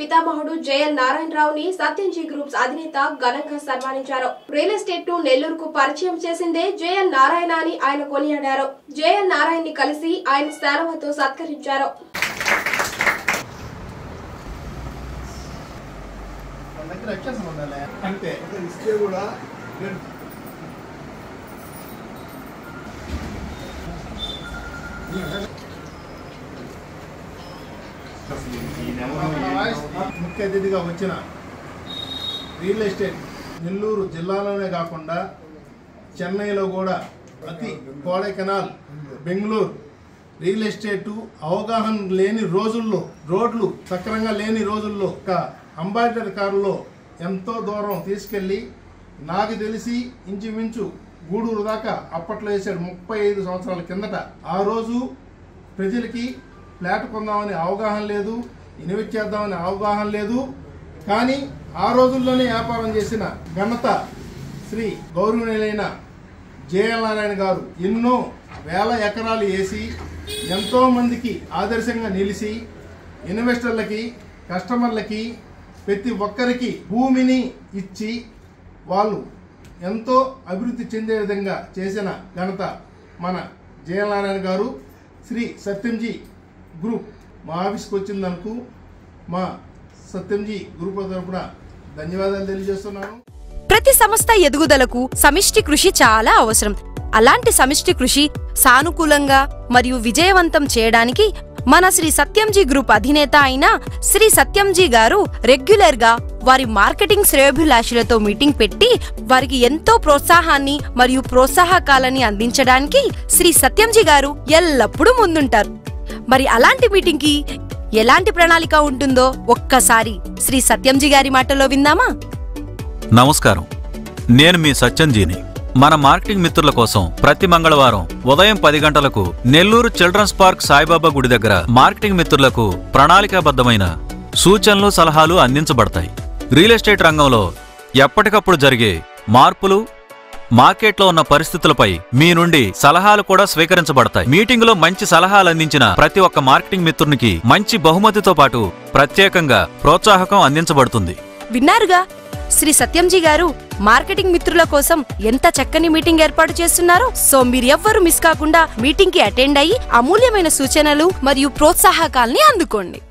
పితామహుడు JL నారాయణరావుని సత్యంజీ groups అధినేత ఘనంగా సన్మానించారు రియల్ ఎస్టేట్ ను నెల్లూరుకు పరిచయం చేసిందే జేఎల్ నారాయణ అని ఆయన కొనియాడారు జేఎల్ నారాయణ ని కలిసి ఆయన శాలువతో సత్కరించారు మన దగ్గర అక్షరం ఉండాలి అంతే ఇస్తే కూడా నేను మన వాయిస్ ముఖ్య అతిథిగా వచ్చిన రియల్ ఎస్టేట్ నెల్లూరు జిల్లాలోనే కాకుండా చెన్నైలో కూడా అతి కోడైకెనాల్ బెంగళూరు రియల్ ఎస్టేటు అవగాహన లేని రోజుల్లో రోడ్లు సక్రంగా లేని రోజుల్లో ఒక అంబాసిడర్ కారులో ఎంతో దూరం తీసుకెళ్ళి నాకు తెలిసి ఇంచుమించు గూడూరు దాకా అప్పట్లో వేసాడు ముప్పై ఐదు సంవత్సరాల కిందట ఆ రోజు ప్రజలకి ఫ్లాట్ కొందామని అవగాహన లేదు ఇన్వెస్ట్ చేద్దామని అవగాహన లేదు కానీ ఆ రోజుల్లోనే వ్యాపారం చేసిన ఘనత శ్రీ గౌరవనీయులైన జేఎల్ నారాయణ గారు ఎన్నో వేల ఎకరాలు వేసి ఎంతో మందికి ఆదర్శంగా నిలిచి ఇన్వెస్టర్లకి కస్టమర్లకి ప్రతి ఒక్కరికి భూమిని ఇచ్చి వాళ్ళు ఎంతో అభివృద్ధి చెందే విధంగా చేసిన ఘనత మన జేఎల్ నారాయణ గారు శ్రీ సత్యంజీ గ్రూప్ మా ఆఫీస్కి వచ్చినందుకు మా సత్యంజీ గ్రూప్ తరపున ధన్యవాదాలు తెలియజేస్తున్నాను ప్రతి సంస్థ ఎదుగుదలకు సమిష్టి కృషి చాలా అవసరం అలాంటి సమిష్టి కృషి సానుకూలంగా మరియు విజయవంతం చేయడానికి మన శ్రీ సత్యంజీ గ్రూప్ అధినేత అయిన శ్రీ సత్యంజీ గారు రెగ్యులర్ గా వారి మార్కెటింగ్ శ్రేయోభిలాషులతో మీటింగ్ పెట్టి వారికి ఎంతో ప్రోత్సాహాన్ని మరియు ప్రోత్సాహకాలని అందించడానికి శ్రీ సత్యంజీ గారు ఎల్లప్పుడూ ముందుంటారు మరి అలాంటి మీటింగ్ కి ఎలాంటి ప్రణాళిక ఉంటుందో ఒక్కసారి శ్రీ సత్యంజీ గారి మాటలో విందామా నమస్కారం నేను మీ సత్యంజీని మన మార్కెటింగ్ మిత్రుల కోసం ప్రతి మంగళవారం ఉదయం పది గంటలకు నెల్లూరు చిల్డ్రన్స్ పార్క్ సాయిబాబా గుడి దగ్గర మార్కెటింగ్ మిత్రులకు ప్రణాళికాబద్ధమైన సూచనలు సలహాలు అందించబడతాయి రియల్ ఎస్టేట్ రంగంలో ఎప్పటికప్పుడు జరిగే మార్పులు మార్కెట్లో ఉన్న పరిస్థితులపై మీ నుండి సలహాలు కూడా స్వీకరించబడతాయి మీటింగులో మంచి సలహాలు అందించిన ప్రతి ఒక్క మార్కెటింగ్ మిత్రునికి మంచి బహుమతితో పాటు ప్రత్యేకంగా ప్రోత్సాహకం అందించబడుతుంది విన్నారుగా శ్రీ సత్యంజీ గారు మార్కెటింగ్ మిత్రుల కోసం ఎంత చక్కని మీటింగ్ ఏర్పాటు చేస్తున్నారు సో మీరు ఎవ్వరూ మిస్ కాకుండా మీటింగ్ కి అటెండ్ అయ్యి అమూల్యమైన సూచనలు మరియు ప్రోత్సాహకాల్ని అందుకోండి